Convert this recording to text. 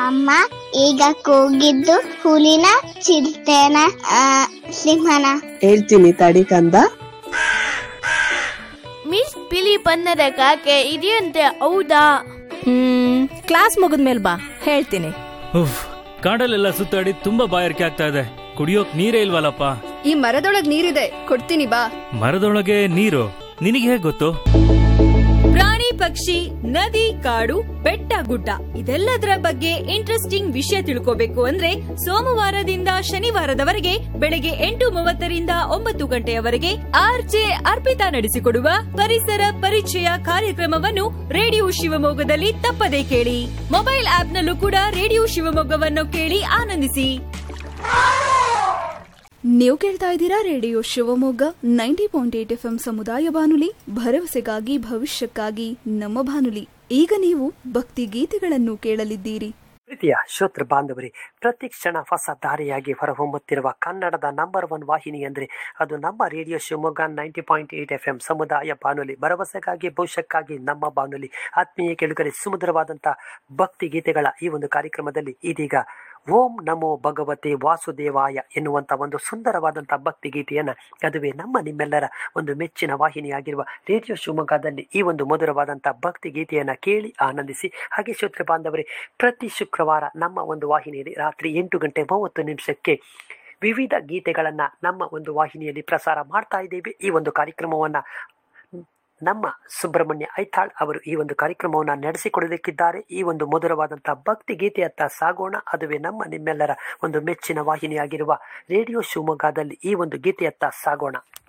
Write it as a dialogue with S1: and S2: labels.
S1: ಅಮ್ಮ ಈಗ ಕೂಗಿದ್ದು ಹುಲಿನ ಚಿರತೆನ ಆ, ಸಿಂಹನ
S2: ಹೇಳ್ತೀನಿ ತಡಿ ಕಂದ
S3: ಮಿಸ್ ಬಿಳಿ ಬಣ್ಣದ ಕಾಗೆ ಇದೆಯಂತೆ ಹೌದಾ
S4: ಹ್ಮ್ ಕ್ಲಾಸ್ ಮುಗಿದ್ಮೇಲೆ ಬಾ ಹೇಳ್ತೀನಿ
S5: ಉಫ್ ಕಾಡಲ್ಲೆಲ್ಲ ಸುತ್ತಾಡಿ ತುಂಬಾ ಬಾಯಾರಿಕೆ ಆಗ್ತಾ ಇದೆ ಕುಡಿಯೋಕ್ ನೀರೇ ಇಲ್ವಲ್ಲಪ್ಪ
S6: ಈ ಮರದೊಳಗ್ ನೀರಿದೆ ಕೊಡ್ತೀನಿ ಬಾ
S5: ಮರದೊಳಗೆ ನೀರು ನಿನಗೆ ಹೇಗ್ ಗೊತ್ತು
S7: ಪ್ರಾಣಿ ಪಕ್ಷಿ ನದಿ ಕಾಡು ಬೆಟ್ಟ ಗುಡ್ಡ ಇದೆಲ್ಲದರ ಬಗ್ಗೆ ಇಂಟ್ರೆಸ್ಟಿಂಗ್ ವಿಷಯ ತಿಳ್ಕೋಬೇಕು ಅಂದ್ರೆ ಸೋಮವಾರದಿಂದ ಶನಿವಾರದವರೆಗೆ ಬೆಳಗ್ಗೆ ಎಂಟು ಮೂವತ್ತರಿಂದ ಒಂಬತ್ತು ಗಂಟೆಯವರೆಗೆ ಆರ್ಜೆ ಅರ್ಪಿತಾ ನಡೆಸಿಕೊಡುವ ಪರಿಸರ ಪರಿಚಯ ಕಾರ್ಯಕ್ರಮವನ್ನು ರೇಡಿಯೋ ಶಿವಮೊಗ್ಗದಲ್ಲಿ ತಪ್ಪದೇ ಕೇಳಿ ಮೊಬೈಲ್ ಆಪ್ನಲ್ಲೂ ಕೂಡ ರೇಡಿಯೋ ಶಿವಮೊಗ್ಗವನ್ನು ಕೇಳಿ ಆನಂದಿಸಿ
S6: ನೀವು ಕೇಳ್ತಾ ಇದ್ದೀರಾ radio Shivamogga ninety point eight F ಸಮುದಾಯ ಬಾನುಲಿ ಭರವಸೆಗಾಗಿ ಭವಿಷ್ಯಕ್ಕಾಗಿ ನಮ್ಮ ಬಾನುಲಿ ಈಗ ನೀವು ಭಕ್ತಿ ಗೀತೆಗಳನ್ನು ಕೇಳಲಿದ್ದೀರಿ
S8: ಪ್ರೀತಿಯ ಶ್ರೋತೃ ಬಾಂಧವರೇ ಪ್ರತಿ ಕ್ಷಣ ಹೊಸ ದಾರಿಯಾಗಿ ಹೊರಹೊಮ್ಮುತ್ತಿರುವ ಕನ್ನಡದ ನಂಬರ್ ಒನ್ ವಾಹಿನಿ ಅಂದರೆ ಅದು ನಮ್ಮ radio Shivamogga ninety point eight F M ಸಮುದಾಯ ಬಾನುಲಿ ಭರವಸೆಗಾಗಿ ಭವಿಷ್ಯಕ್ಕಾಗಿ ನಮ್ಮ ಬಾನುಲಿ ಆತ್ಮೀಯ ಕೆಳುಗರೆ ಸುಮಧುರವಾದಂಥ ಭಕ್ತಿ ಗೀತೆಗಳ ಈ ಒಂದು ಕಾರ್ಯಕ್ರಮದಲ್ಲಿ ಇದೀಗ ಓಂ ನಮೋ ಭಗವತೆ ವಾಸುದೇವಾಯ ಎನ್ನುವಂಥ ಒಂದು ಸುಂದರವಾದಂಥ ಭಕ್ತಿ ಗೀತೆಯನ್ನು ಅದುವೇ ನಮ್ಮ ನಿಮ್ಮೆಲ್ಲರ ಒಂದು ಮೆಚ್ಚಿನ ವಾಹಿನಿಯಾಗಿರುವ ರೇಡಿಯೋ ಶಿವಮೊಗ್ಗದಲ್ಲಿ ಈ ಒಂದು ಮಧುರವಾದಂಥ ಭಕ್ತಿ ಗೀತೆಯನ್ನು ಕೇಳಿ ಆನಂದಿಸಿ ಹಾಗೆ ಶ್ರೋತೃ ಬಾಂಧವರೇ ಪ್ರತಿ ಶುಕ್ರವಾರ ನಮ್ಮ ಒಂದು ವಾಹಿನಿಯಲ್ಲಿ ರಾತ್ರಿ ಎಂಟು ಗಂಟೆ ಮೂವತ್ತು ನಿಮಿಷಕ್ಕೆ ವಿವಿಧ ಗೀತೆಗಳನ್ನು ನಮ್ಮ ಒಂದು ವಾಹಿನಿಯಲ್ಲಿ ಪ್ರಸಾರ ಮಾಡ್ತಾ ಇದ್ದೇವೆ ಈ ಒಂದು ಕಾರ್ಯಕ್ರಮವನ್ನು ನಮ್ಮ ಸುಬ್ರಹ್ಮಣ್ಯ ಐತಾಳ್ ಅವರು ಈ ಒಂದು ಕಾರ್ಯಕ್ರಮವನ್ನು ನಡೆಸಿಕೊಡಲಿಕ್ಕಿದ್ದಾರೆ ಈ ಒಂದು ಮಧುರವಾದಂತಹ ಭಕ್ತಿ ಗೀತೆಯತ್ತ ಸಾಗೋಣ ಅದುವೇ ನಮ್ಮ ನಿಮ್ಮೆಲ್ಲರ ಒಂದು ಮೆಚ್ಚಿನ ವಾಹಿನಿಯಾಗಿರುವ ರೇಡಿಯೋ ಶಿವಮೊಗ್ಗದಲ್ಲಿ ಈ ಒಂದು ಗೀತೆಯತ್ತ ಸಾಗೋಣ